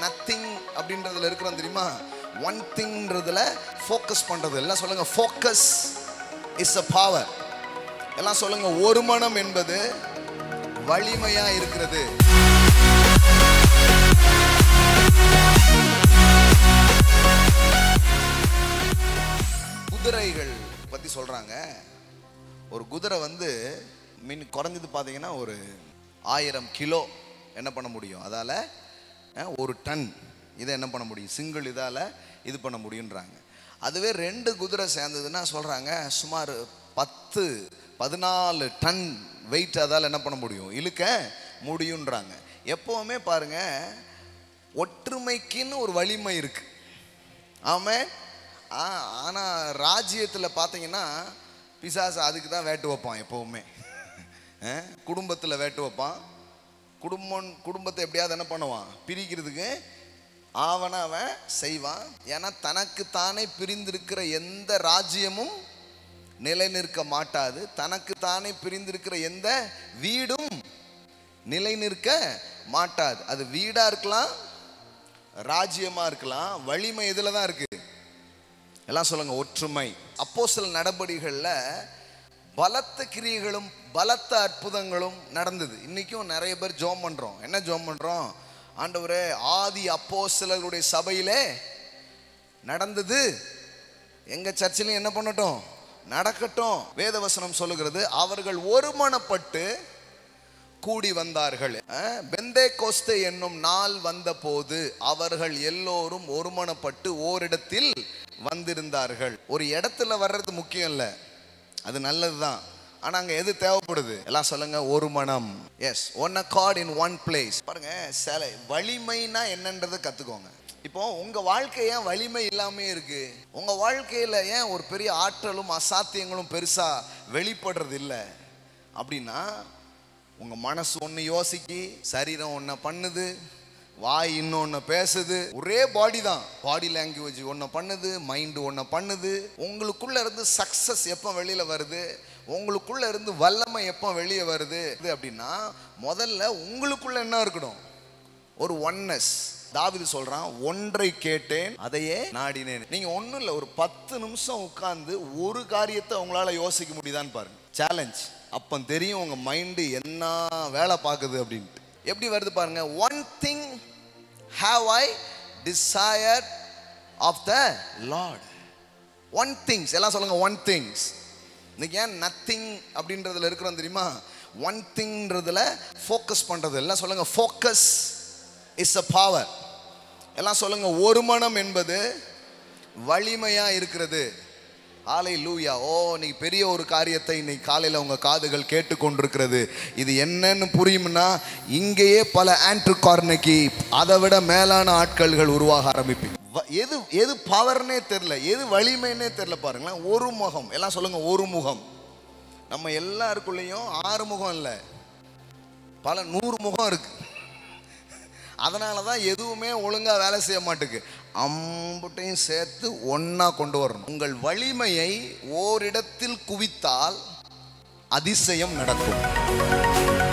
nothing அப்படின்றதுல இருக்கிறோம் தெரியுமா ஒன் திங்ன்றதுல ஃபோக்கஸ் பண்றது எல்லாம் சொல்லுங்க ஃபோக்கஸ் இஸ் அ பவர் எல்லாம் சொல்லுங்க ஒரு மனம் என்பது வலிமையா இருக்கிறது குதிரைகள் பத்தி சொல்றாங்க ஒரு குதிரை வந்து மின் குறைஞ்சது பார்த்தீங்கன்னா ஒரு ஆயிரம் கிலோ என்ன பண்ண முடியும் அதால் ஒரு டன் இதை என்ன பண்ண முடியும் சிங்கிள் இதால் இது பண்ண முடியுன்றாங்க அதுவே ரெண்டு குதிரை சேர்ந்ததுன்னா சொல்கிறாங்க சுமார் பத்து பதினாலு டன் வெயிட் அதால் என்ன பண்ண முடியும் இழுக்க முடியுன்றாங்க எப்போவுமே பாருங்க ஒற்றுமைக்குன்னு ஒரு வலிமை இருக்கு ஆமாம் ஆ ஆனால் ராஜ்யத்தில் பார்த்தீங்கன்னா பிசாசு அதுக்கு தான் வேட்டு வைப்பான் எப்போவுமே குடும்பத்தில் வேட்டு வைப்பான் குடும்பம் குடும்பத்தை எப்படியாவது என்ன பண்ணுவான் பிரிக்கிறதுக்கு ஆவன அவன் செய்வான் ஏன்னா தனக்கு தானே பிரிந்திருக்கிற எந்த ராஜ்யமும் நிலை நிற்க மாட்டாது தனக்கு தானே பிரிந்திருக்கிற எந்த வீடும் நிலை நிற்க மாட்டாது அது வீடா இருக்கலாம் ராஜ்யமா இருக்கலாம் வலிமை இதுல தான் இருக்கு எல்லாம் சொல்லுங்க ஒற்றுமை அப்போ சில நடபடிகளில் பலத்த கிரியைகளும் பலத்த அற்புதங்களும் நடந்தது இன்னைக்கும் நிறைய பேர் ஜோம் பண்றோம் என்ன ஜோம் பண்றோம் ஆண்டவரே ஆதி அப்போ சிலருடைய சபையிலே நடந்தது எங்க சர்ச்சிலையும் என்ன பண்ணட்டும் நடக்கட்டும் வேதவசனம் சொல்லுகிறது அவர்கள் ஒருமனப்பட்டு கூடி வந்தார்கள் பெந்தே கோஸ்தே என்னும் நாள் வந்தபோது அவர்கள் எல்லோரும் ஒருமனப்பட்டு ஓரிடத்தில் வந்திருந்தார்கள் ஒரு இடத்துல வர்றது முக்கியம் இல்லை அது நல்லதுதான் ஆனா அங்க எது தேவைப்படுது எல்லாம் சொல்லுங்க ஒரு மனம் as one accord in one place பாருங்க சில வலிமைனா என்னன்றதை கத்துக்கோங்க இப்போ உங்க வாழ்க்கை ஏன் வலிமை இல்லாமே இருக்கு உங்க வாழ்க்கையில ஏன் ஒரு பெரிய ஆற்றலும் அசாத்தியங்களும் பெருசா வெளிப்படுறது இல்லை அப்படின்னா உங்க மனசு ஒன்று யோசிக்கி சரீரம் ஒன்றை பண்ணுது வாய் இன்னொன்று பேசுது ஒரே பாடி தான் பாடி லாங்குவேஜ் ஒன்று பண்ணுது மைண்டு ஒன்று பண்ணுது உங்களுக்குள்ள இருந்து சக்சஸ் எப்போ வெளியில வருது உங்களுக்குள்ள இருந்து வல்லமை எப்போ வெளியே வருது இது அப்படின்னா முதல்ல உங்களுக்குள்ள என்ன இருக்கணும் ஒரு ஒன்னஸ் தாவிது சொல்றான் ஒன்றை கேட்டேன் அதையே நாடினேன் நீங்க ஒண்ணும் இல்ல ஒரு பத்து நிமிஷம் உட்கார்ந்து ஒரு காரியத்தை உங்களால யோசிக்க முடியுதான்னு பாருங்க சேலஞ்ச் அப்போ தெரியும் உங்க மைண்டு என்ன வேலை பார்க்குது அப்படின்ட்டு எப்படி வருது பாருங்க one thing have I desired of the lord one things எல்லாம் சொல்லுங்க ஒன் திங்ஸ் இன்னைக்கு ஏன் நத்திங் அப்படின்றதுல இருக்கிறோம் தெரியுமா ஒன் திங்ன்றதுல ஃபோக்கஸ் பண்றது எல்லாம் சொல்லுங்க ஃபோக்கஸ் இஸ் அ பவர் எல்லாம் சொல்லுங்க ஒரு மனம் என்பது வலிமையா இருக்கிறது ஆலை லூயா ஓ இன்னைக்கு பெரிய ஒரு காரியத்தை இன்னைக்கு காலையில் உங்க காதுகள் கேட்டுக்கொண்டிருக்கிறது இது என்னன்னு புரியும்னா இங்கேயே பல ஆண்ட்ரு கார்னக்கி அதை விட மேலான ஆட்கள்கள் உருவாக ஆரம்பிப்பீங்க வ- எது எது பவர்னே தெரில எது வலிமைன்னே தெரில பாருங்களேன் ஒரு முகம் எல்லாம் சொல்லுங்க ஒரு முகம் நம்ம எல்லாருக்குள்ளேயும் ஆறு முகம் இல்லை பல நூறு முகம் இருக்கு அதனால தான் எதுவுமே ஒழுங்கா வேலை செய்ய மாட்டுக்கு அம்புட்டையும் சேர்த்து ஒண்ணா கொண்டு வரணும் உங்கள் வலிமையை ஓரிடத்தில் குவித்தால் அதிசயம் நடக்கும்